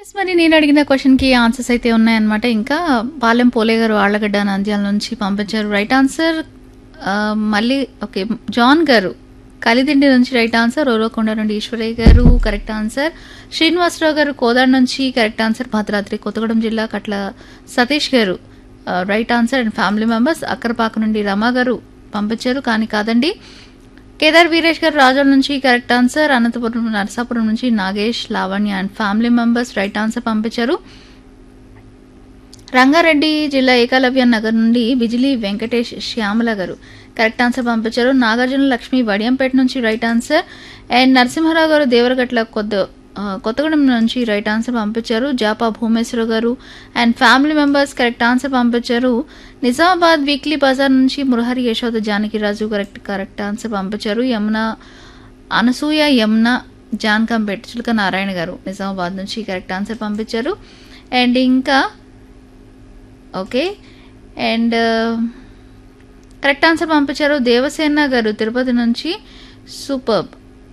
Yes మరి నేను అడిగిన క్వశ్చన్కి ఆన్సర్స్ అయితే ఉన్నాయన్నమాట ఇంకా పాలెం పోలే గారు ఆళ్లగడ్డ నంద్యాల నుంచి పంపించారు రైట్ ఆన్సర్ ఆ, మళ్ళీ ఓకే జాన్ గారు కలిదిండి నుంచి రైట్ ఆన్సర్ ఓరోకొండ నుండి ఈశ్వరయ్య గారు కరెక్ట్ ఆన్సర్ శ్రీనివాసరావు గారు కోదాడ నుంచి కరెక్ట్ ఆన్సర్ భద్రాద్రి కొత్తగూడెం జిల్లా కట్ల సతీష్ గారు right answer and family members Akkarapaka నుండి రమా గారు పంపించారు కానీ కాదండి కేదార్ వీరేష్ గారు రాజోల్ నుంచి కరెక్ట్ ఆన్సర్ అనంతపురం నరసాపురం నుంచి Nagesh Lavanya and family members right answer పంపించారు రంగారెడ్డి జిల్లా ఏకలవ్య నగర్ నుండి బిజిలీ వెంకటేష్ శ్యామల గారు కరెక్ట్ ఆన్సర్ పంపించారు నాగార్జున లక్ష్మి వడియంపేట నుంచి రైట్ ఆన్సర్ అండ్ నరసింహారావు గారు దేవరగట్ల కొత్త ఆ, కొత్తగూడెం నుంచి రైట్ ఆన్సర్ పంపించారు జాపా భూమేశ్వర గారు and family members correct answer పంపించారు నిజామాబాద్ వీక్లీ బజార్ నుంచి Murahari Yashoda Janakiraju correct correct answer పంపించారు యమున అనసూయ యమున జాన్కంపేట్ చిలుక నారాయణ గారు నిజామాబాద్ నుంచి కరెక్ట్ ఆన్సర్ పంపించారు అండ్ ఇంకా ఓకే అండ్ కరెక్ట్ ఆన్సర్ పంపించారు దేవసేన గారు తిరుపతి నుంచి సూపర్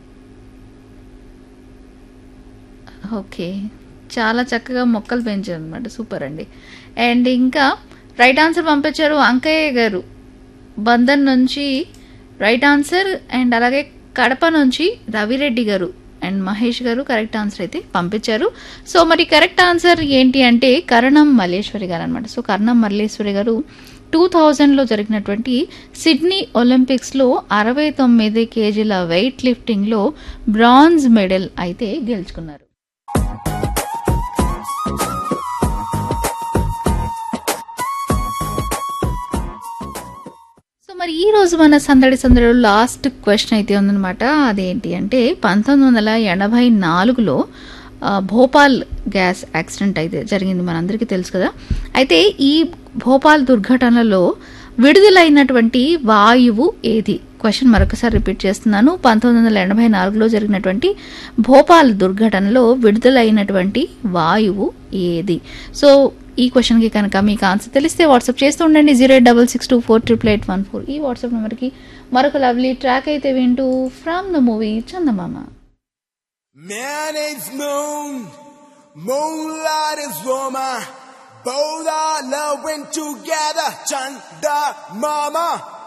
ఓకే చాలా చక్కగా మొక్కలు పెంచారు అనమాట సూపర్ అండి అండ్ ఇంకా రైట్ ఆన్సర్ పంపించారు అంకయ్య గారు బంధన్ నుంచి రైట్ ఆన్సర్ అండ్ అలాగే కడప నుంచి రవిరెడ్డి గారు అండ్ మహేష్ గారు కరెక్ట్ ఆన్సర్ అయితే పంపించారు సో మరి కరెక్ట్ ఆన్సర్ ఏంటి అంటే కరణం మల్లేశ్వరి గారు అనమాట సో కరణం మల్లేశ్వరి గారు టూ థౌజండ్లో జరిగినటువంటి సిడ్నీ ఒలింపిక్స్లో అరవై తొమ్మిది కేజీల వెయిట్ లిఫ్టింగ్లో బ్రాంజ్ మెడల్ అయితే గెలుచుకున్నారు సో మరి ఈ రోజు మన సందడి సందడిలో లాస్ట్ క్వశ్చన్ అయితే ఉందన్నమాట అదేంటి అంటే పంతొమ్మిది వందల ఎనభై నాలుగులో ఆ, భోపాల్ గ్యాస్ యాక్సిడెంట్ అయితే జరిగింది మనందరికీ తెలుసు కదా అయితే ఈ భోపాల్ దుర్ఘటనలో విడుదలైనటువంటి వాయువు ఏది క్వశ్చన్ మరొకసారి రిపీట్ చేస్తున్నాను పంతొమ్మిది వందల ఎనభై నాలుగులో జరిగినటువంటి భోపాల్ దుర్ఘటనలో విడుదలైనటువంటి వాయువు ఏది సో ఈ క్వశ్చన్కి కనుక మీకు ఆన్సర్ తెలిస్తే వాట్సాప్ చేస్తూ ఉండండి zero eight double six two four triple eight one four ఈ వాట్సాప్ నెంబర్కి మరొక లవ్లీ ట్రాక్ అయితే వింటూ from the movie Chandamama Man is moon, moonlight is woman. Both are loving together, Chanda Mama.